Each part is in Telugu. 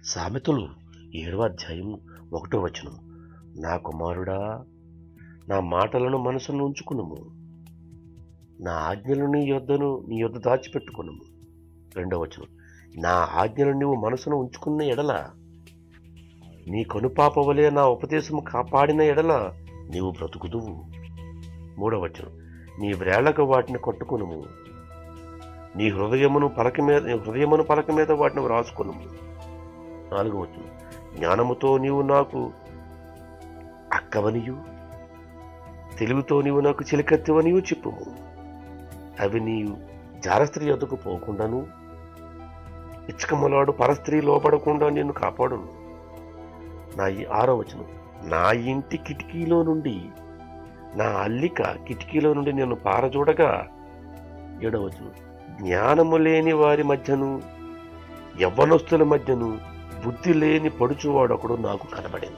సామెతలు ఏడవ అధ్యాయం ఒకటో వచనం నా కుమారుడా నా మాటలను మనసును ఉంచుకునుము నా ఆజ్ఞలు నీ యొద్దను నీ యొద్ద దాచిపెట్టుకునుము రెండవ వచనం నా ఆజ్ఞలు నీవు మనసును ఉంచుకున్న ఎడల నీ కనుపాప వలె నా ఉపదేశము కాపాడిన ఎడల నీవు బ్రతుకుదువు మూడవ వచనం నీ వ్రేళ్లకు వాటిని కట్టుకునుము నీ హృదయమును పలక మీద నీ హృదయమును పలక మీద వాటిని వ్రాసుకునుము నాలుగవ వచనం జ్ఞానముతో నీవు నాకు అక్కవనియు తెలివితో నీవు నాకు చిలికత్తెవనియు చెప్పుము అవి నీవు జారస్త్రీ యొద్దకు పోకుండాను ఇచ్చకములాడు పరస్త్రీ లోపడకుండా నిన్ను కాపాడును నా ఈ ఆరో వచనం నా ఇంటి కిటికీలో నుండి నా అల్లిక కిటికీలో నుండి నేను పారజూడగా ఏడవ వచనం జ్ఞానము లేని వారి మధ్యను యవ్వనస్తుల మధ్యను బుద్ధి లేని పడుచువాడొకడు నాకు కనబడింది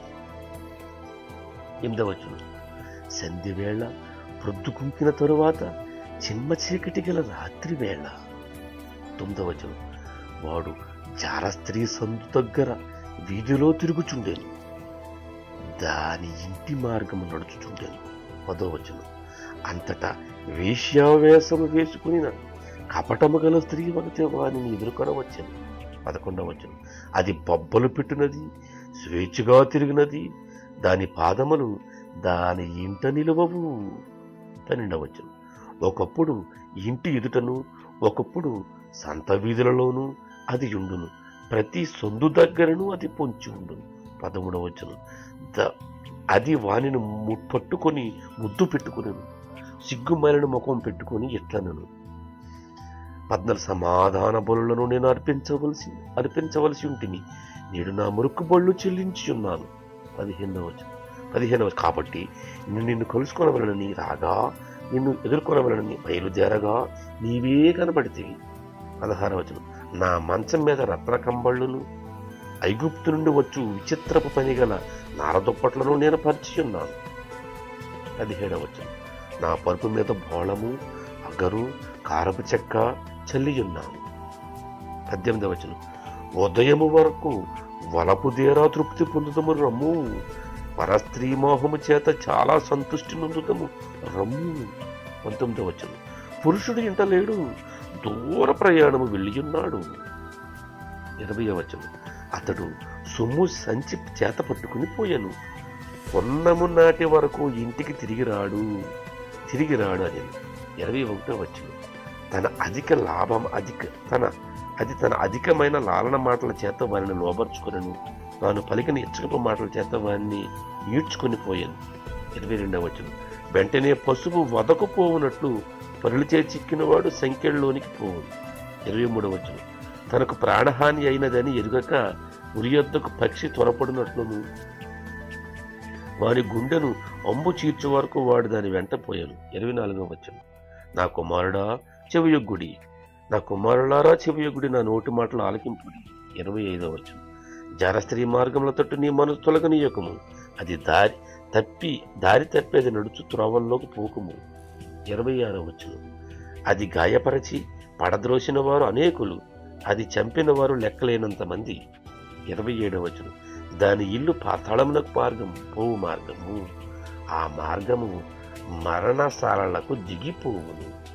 ఎనిమిదవచనం సంధి వేళ ప్రొద్దుకుంకిన తరువాత చిమ్మ చీకటి గల రాత్రి వేళ తొమ్మిదవచనం వాడు జార స్త్రీ సందు దగ్గర వీధిలో తిరుగుచుండేను దాని ఇంటి మార్గము నడుచుచుండేను పదవచనం అంతటా వేశ్యావేశము వేసుకుని కపటము గల స్త్రీ ఒకటి వారిని ఎదుర్కొనవచ్చాను పదకొండవచనం అది బొబ్బలు పెట్టినది స్వేచ్ఛగా తిరిగినది దాని పాదములు దాని ఇంట నిలువవు పన్నెండవచనం ఒకప్పుడు ఇంటి ఎదుటను ఒకప్పుడు సంత వీధులలోనూ అది ఉండును ప్రతి సొందు దగ్గరను అది పొంచి ఉండును పదమూడవచనం ద అది వానిని ము- పట్టుకొని ముద్దు పెట్టుకునేను సిగ్గుమాలిన ముఖం పెట్టుకొని ఎట్లనను పద్నాలుగు సమాధాన బలులను నేను అర్పించవలసి అర్పించవలసి ఉంటుంది నేడు నా మురుక్కు బళ్ళు చెల్లించి ఉన్నాను పదిహేనవ పదిహేనవ కాబట్టి నిన్ను నిన్ను కలుసుకొనవలనని రాగా నిన్ను ఎదుర్కొనవలనని బయలుదేరగా నీవే కనబడితే పదహారవ వచనం నా మంచం మీద రత్న కంబళ్ళును ఐగుప్తు నుండి వచ్చు విచిత్రపు పని గల నారదుప్పట్లను నేను పరిచి ఉన్నాను పదిహేడవ వచనం నా పరుపు మీద బోళము అగరు కారపు చెక్క చల్లి ఉన్నాను పద్దెనిమిదవ వచనం ఉదయము వరకు వలపు దేరా తృప్తి పొందుదము రమ్ము పరస్త్రీ మోహము చేత చాలా సంతృష్టి నొందుదము రమ్ము పంతొమ్మిదవ వచనం పురుషుడు ఇంట లేడు దూర ప్రయాణము వెళ్ళియున్నాడు ఇరవై వచనం అతడు సొమ్ము సంచి చేత పట్టుకుని పోయాను పొన్నము నాటి వరకు ఇంటికి తిరిగి రాడు తిరిగి రాడు అని ఇరవై ఒకటో వచ్చిన తన అధిక లాభం అధిక తన అది తన అధికమైన లాలన మాటల చేత వారిని లోబర్చుకునను తాను పలికిన ఇచ్చకపు మాటల చేత వారిని ఈడ్చుకొని పోయాను ఇరవై రెండవ వచనం వెంటనే పసుపు వదకుపోవునట్లు పరులిచే చిక్కినవాడు సంఖ్యల్లోనికి పోవును ఇరవై మూడవ వచనం తనకు ప్రాణహాని అయినదని ఎరుగక ఉరియొద్దకు పక్షి త్వరపడినట్లును వాని గుండెను అంబు చీర్చు వరకు వాడు దాని వెంట పోయాను ఇరవై నాలుగవ వచనం నా కుమారుడా చెవియొగ్గుడి నా కుమారులారా చెవియొగ్గుడి నా నోటి మాటలు ఆలకింపుడి ఇరవై ఐదవ వచనం జరస్త్రీ మార్గముల తట్టు నీ మనసు తొలగనీయకము అది దారి తప్పి దారి తప్పేది నడుచు త్రోవల్లోకి పోకుము ఇరవై ఆరవ వచనం అది గాయపరచి పడద్రోసిన వారు అనేకులు అది చంపిన వారు లెక్కలేనంత మంది ఇరవై ఏడవ వచనం దాని ఇల్లు పాతాళమునకు మార్గం పోవు మార్గము ఆ మార్గము మరణశాలలకు దిగిపోవును